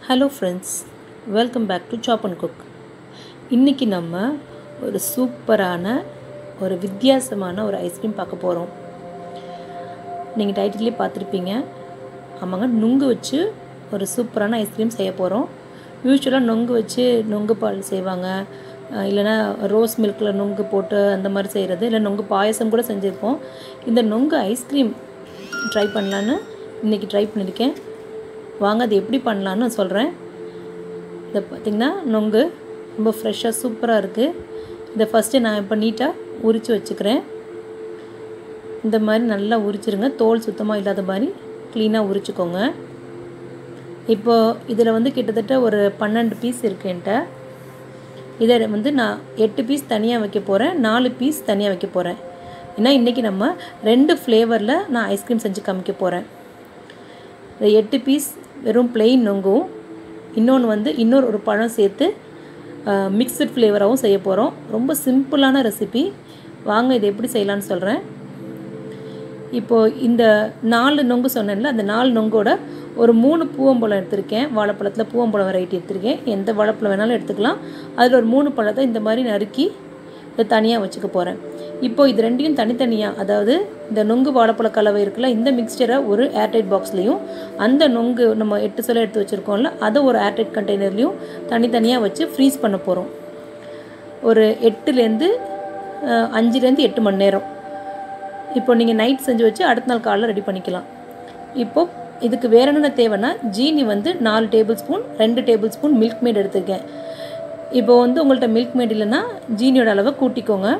hello friends welcome back to chop and cook இன்றைக்கி நம்ம ஒரு சூப்பரான ஒரு வித்தியாசமான ஒரு ஐஸ்கிரீம் பார்க்க போகிறோம் நீங்கள் டைட்டிலே பார்த்துருப்பீங்க ஆமாங்க நுங்கு வச்சு ஒரு சூப்பரான ஐஸ்கிரீம் செய்ய போகிறோம் யூஸ்வலாக நொங்கு வச்சு நொங்கு பால் செய்வாங்க அஹ் இல்லைன்னா ரோஸ் மில்கில் நொங்கு போட்டு அந்த மாதிரி செய்கிறது இல்லை நொங்கு பாயசம் கூட செஞ்சுருப்போம் இந்த நொங்கு ஐஸ்கிரீம் ட்ரை பண்ணலான்னு இன்றைக்கி ட்ரை பண்ணியிருக்கேன் வாங்க அது எப்படி பண்ணலான்னு சொல்கிறேன் இதை பார்த்திங்கன்னா நொங்கு ரொம்ப ஃப்ரெஷ்ஷாக சூப்பராக இருக்குது இதை ஃபஸ்ட்டு நான் இப்போ நீட்டாக உரித்து வச்சுக்கிறேன் இந்த மாதிரி நல்லா உரிச்சிருங்க தோல் சுத்தமாக இல்லாத மாதிரி க்ளீனாக உரிச்சுக்கோங்க இப்போது இதில் வந்து கிட்டத்தட்ட ஒரு பன்னெண்டு பீஸ் இருக்கு என்கிட்ட இதை வந்து நான் எட்டு பீஸ் தனியாக வைக்க போகிறேன் நாலு பீஸ் தனியாக வைக்க போகிறேன் ஏன்னா இன்றைக்கி நம்ம ரெண்டு ஃப்ளேவரில் நான் ஐஸ்கிரீம் செஞ்சு காமிக்க போகிறேன் இந்த எட்டு பீஸ் வெறும் பிளெயின் நொங்கும் இன்னொன்று வந்து இன்னொரு ஒரு பழம் சேர்த்து மிக்சட் ஃப்ளேவராகவும் செய்ய போகிறோம் ரொம்ப சிம்பிளான ரெசிபி வாங்க இதை எப்படி செய்யலான்னு சொல்கிறேன் இப்போது இந்த நாலு நொங்கு சொன்னேன்ல அந்த நாலு நொங்கோட ஒரு மூணு பூவம்பழம் எடுத்திருக்கேன் வாழைப்பழத்தில் பூவம்பழம் வெரைட்டி எடுத்திருக்கேன் எந்த வாழைப்பழம் வேணாலும் எடுத்துக்கலாம் அதில் ஒரு மூணு பழத்தை இந்த மாதிரி நறுக்கி இதை தனியாக வச்சுக்க போகிறேன் இப்போது இது ரெண்டையும் தனித்தனியாக அதாவது இந்த நொங்கு வாழைப்பழ கலவை இருக்குல்ல இந்த மிக்சரை ஒரு ஏர்டைட் பாக்ஸ்லேயும் அந்த நொங்கு நம்ம எட்டு சொல்ல எடுத்து வச்சுருக்கோம்ல அதை ஒரு ஏர்டைட் கண்டெய்னர்லேயும் தனித்தனியாக வச்சு ஃப்ரீஸ் பண்ண போகிறோம் ஒரு எட்டுலேருந்து அஞ்சுலேருந்து எட்டு மணி நேரம் இப்போ நீங்கள் நைட் செஞ்சு வச்சு அடுத்த நாள் காலைல ரெடி பண்ணிக்கலாம் இப்போது இதுக்கு வேறு என்னென்ன தேவைன்னா ஜீனி வந்து நாலு டேபிள் ஸ்பூன் ரெண்டு டேபிள் ஸ்பூன் மில்க் மேட் எடுத்துருக்கேன் இப்போ வந்து உங்கள்கிட்ட மில்க் மேட் இல்லைன்னா ஜீனியோட அளவை கூட்டிக்கோங்க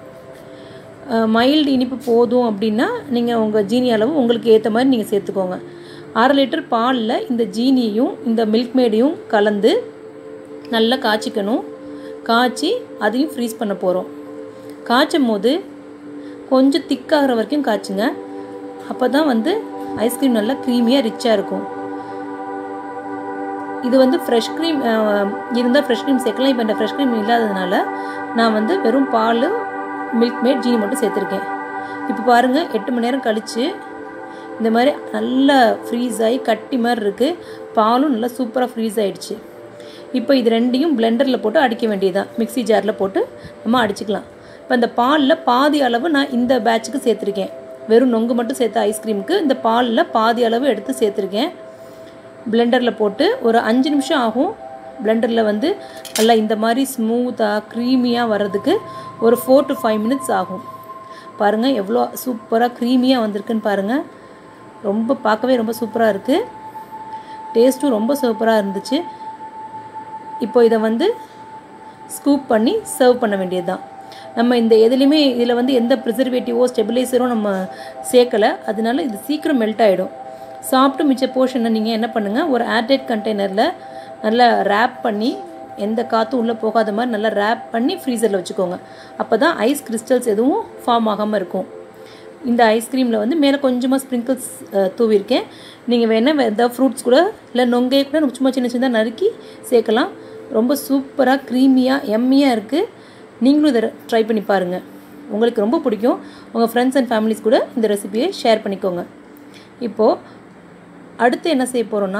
மைல்டு இனிப்பு போதும் அப்படின்னா நீங்கள் உங்கள் ஜீனி அளவு உங்களுக்கு ஏற்ற மாதிரி நீங்கள் சேர்த்துக்கோங்க அரை லிட்டர் பாலில் இந்த ஜீனியையும் இந்த மில்க் மேடையும் கலந்து நல்லா காய்ச்சிக்கணும் காய்ச்சி அதையும் ஃப்ரீஸ் பண்ண போகிறோம் காய்ச்சும் போது கொஞ்சம் திக்காகிற வரைக்கும் காய்ச்சுங்க அப்போ தான் வந்து ஐஸ்கிரீம் நல்லா க்ரீமியாக ரிச்சாக இருக்கும் இது வந்து ஃப்ரெஷ் க்ரீம் இருந்தால் ஃப்ரெஷ் க்ரீம் சேர்க்கலாம் இப்போ இந்த ஃப்ரெஷ் க்ரீம் இல்லாததுனால நான் வந்து வெறும் பால் மில்க் மேட் ஜீனி மட்டும் சேர்த்துருக்கேன் இப்போ பாருங்கள் எட்டு மணி நேரம் கழித்து இந்த மாதிரி நல்லா ஃப்ரீஸ் ஆகி கட்டி மாதிரி இருக்குது பாலும் நல்லா சூப்பராக ஃப்ரீஸ் ஆகிடுச்சு இப்போ இது ரெண்டையும் பிளெண்டரில் போட்டு அடிக்க வேண்டியதுதான் மிக்சி ஜாரில் போட்டு நம்ம அடிச்சுக்கலாம் இப்போ இந்த பாலில் பாதி அளவு நான் இந்த பேட்சுக்கு சேர்த்துருக்கேன் வெறும் நொங்கு மட்டும் சேர்த்த ஐஸ்கிரீமுக்கு இந்த பாலில் பாதி அளவு எடுத்து சேர்த்துருக்கேன் பிளெண்டரில் போட்டு ஒரு அஞ்சு நிமிஷம் ஆகும் பிளெண்டரில் வந்து நல்லா இந்த மாதிரி ஸ்மூத்தாக க்ரீமியாக வர்றதுக்கு ஒரு ஃபோர் டு ஃபைவ் மினிட்ஸ் ஆகும் பாருங்கள் எவ்வளோ சூப்பராக க்ரீமியாக வந்திருக்குன்னு பாருங்கள் ரொம்ப பார்க்கவே ரொம்ப சூப்பராக இருக்குது டேஸ்ட்டும் ரொம்ப சூப்பராக இருந்துச்சு இப்போ இதை வந்து ஸ்கூப் பண்ணி சர்வ் பண்ண வேண்டியது தான் நம்ம இந்த எதுலேயுமே இதில் வந்து எந்த ப்ரிசர்வேட்டிவோ ஸ்டெபிலைசரும் நம்ம சேர்க்கலை அதனால இது சீக்கிரம் மெல்ட் ஆகிடும் சாப்பிட்டு மிச்ச போர்ஷனை நீங்கள் என்ன பண்ணுங்கள் ஒரு ஏர்டைட் கண்டெய்னரில் நல்லா ரேப் பண்ணி எந்த காற்றும் உள்ளே போகாத மாதிரி நல்லா ரேப் பண்ணி ஃப்ரீசரில் வச்சுக்கோங்க அப்போ தான் ஐஸ் கிறிஸ்டல்ஸ் எதுவும் ஃபார்ம் ஆகாமல் இருக்கும் இந்த ஐஸ்கிரீமில் வந்து மேலே கொஞ்சமாக ஸ்ப்ரிங்கிள்ஸ் தூவிருக்கேன் நீங்கள் வேணால் எந்த ஃப்ரூட்ஸ் கூட இல்லை நொங்கையை கூட சும்மா சின்ன சின்னதாக நறுக்கி சேர்க்கலாம் ரொம்ப சூப்பராக க்ரீமியாக எம்மியாக இருக்குது நீங்களும் இதை ட்ரை பண்ணி பாருங்கள் உங்களுக்கு ரொம்ப பிடிக்கும் உங்கள் ஃப்ரெண்ட்ஸ் அண்ட் ஃபேமிலிஸ் கூட இந்த ரெசிபியை ஷேர் பண்ணிக்கோங்க இப்போது அடுத்து என்ன செய்ய போகிறோன்னா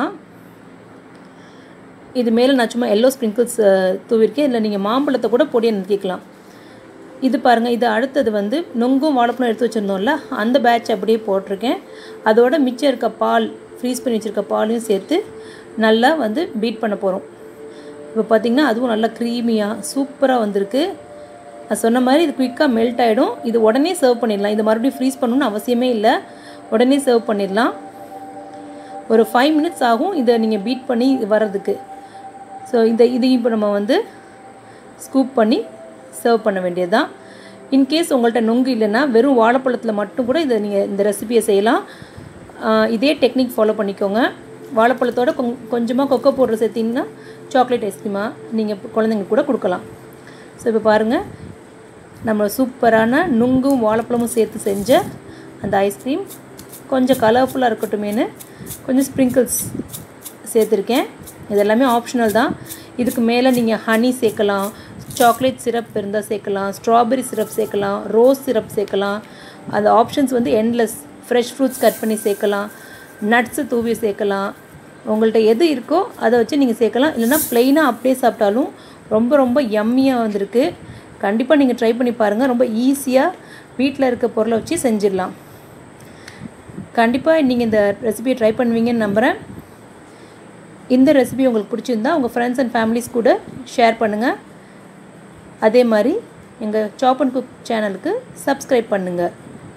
இது மேலே நான் சும்மா எல்லோ ஸ்ப்ரிங்கிள்ஸ் தூவிருக்கேன் இல்லை நீங்கள் மாம்பழத்தை கூட பொடியை நிறுத்திக்கலாம் இது பாருங்கள் இது அடுத்தது வந்து நொங்கும் வாழைப்பழம் எடுத்து வச்சுருந்தோம்ல அந்த பேட்ச் அப்படியே போட்டிருக்கேன் அதோட மிச்சம் இருக்க பால் ஃப்ரீஸ் பண்ணி வச்சுருக்க பாலையும் சேர்த்து நல்லா வந்து பீட் பண்ண போகிறோம் இப்போ பார்த்திங்கன்னா அதுவும் நல்லா க்ரீமியாக சூப்பராக வந்திருக்கு நான் சொன்ன மாதிரி இது குயிக்காக மெல்ட் ஆகிடும் இது உடனே சர்வ் பண்ணிடலாம் இது மறுபடியும் ஃப்ரீஸ் பண்ணணும்னு அவசியமே இல்லை உடனே சர்வ் பண்ணிடலாம் ஒரு ஃபைவ் மினிட்ஸ் ஆகும் இதை நீங்கள் பீட் பண்ணி வர்றதுக்கு ஸோ இந்த இது இப்போ நம்ம வந்து ஸ்கூப் பண்ணி சர்வ் பண்ண வேண்டியது தான் இன்கேஸ் உங்கள்கிட்ட நொங்கு இல்லைன்னா வெறும் வாழைப்பழத்தில் மட்டும் கூட இதை நீங்கள் இந்த ரெசிபியை செய்யலாம் இதே டெக்னிக் ஃபாலோ பண்ணிக்கோங்க வாழைப்பழத்தோட கொ கொஞ்சமாக கொக்கோ பவுடர் சேர்த்திங்கன்னா சாக்லேட் ஐஸ்கிரீமாக நீங்கள் குழந்தைங்க கூட கொடுக்கலாம் ஸோ இப்போ பாருங்கள் நம்ம சூப்பரான நுங்கும் வாழைப்பழமும் சேர்த்து செஞ்ச அந்த ஐஸ்கிரீம் கொஞ்சம் கலர்ஃபுல்லாக இருக்கட்டுமேனு கொஞ்சம் ஸ்ப்ரிங்கிள்ஸ் சேர்த்துருக்கேன் இது எல்லாமே ஆப்ஷனல் தான் இதுக்கு மேலே நீங்கள் ஹனி சேர்க்கலாம் சாக்லேட் சிரப் இருந்தால் சேர்க்கலாம் ஸ்ட்ராபெரி சிரப் சேர்க்கலாம் ரோஸ் சிரப் சேர்க்கலாம் அந்த ஆப்ஷன்ஸ் வந்து என்லெஸ் ஃப்ரெஷ் ஃப்ரூட்ஸ் கட் பண்ணி சேர்க்கலாம் நட்ஸு தூவி சேர்க்கலாம் உங்கள்கிட்ட எது இருக்கோ அதை வச்சு நீங்கள் சேர்க்கலாம் இல்லைன்னா ப்ளெயினாக அப்படியே சாப்பிட்டாலும் ரொம்ப ரொம்ப யம்மியாக வந்திருக்கு கண்டிப்பாக நீங்கள் ட்ரை பண்ணி பாருங்கள் ரொம்ப ஈஸியாக வீட்டில் இருக்க பொருளை வச்சு செஞ்சிடலாம் கண்டிப்பாக நீங்கள் இந்த ரெசிபியை ட்ரை பண்ணுவீங்கன்னு நம்புகிறேன் இந்த ரெசிபி உங்களுக்கு பிடிச்சிருந்தா உங்கள் ஃப்ரெண்ட்ஸ் அண்ட் ஃபேமிலிஸ் கூட ஷேர் பண்ணுங்கள் அதே மாதிரி எங்கள் சாப் அண்ட் குக் சேனலுக்கு சப்ஸ்கிரைப் பண்ணுங்கள்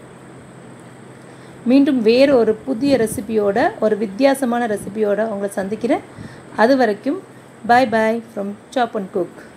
மீண்டும் வேறு ஒரு புதிய ரெசிபியோட ஒரு வித்தியாசமான ரெசிபியோட உங்களை சந்திக்கிறேன் அது வரைக்கும் bye bye from chop and cook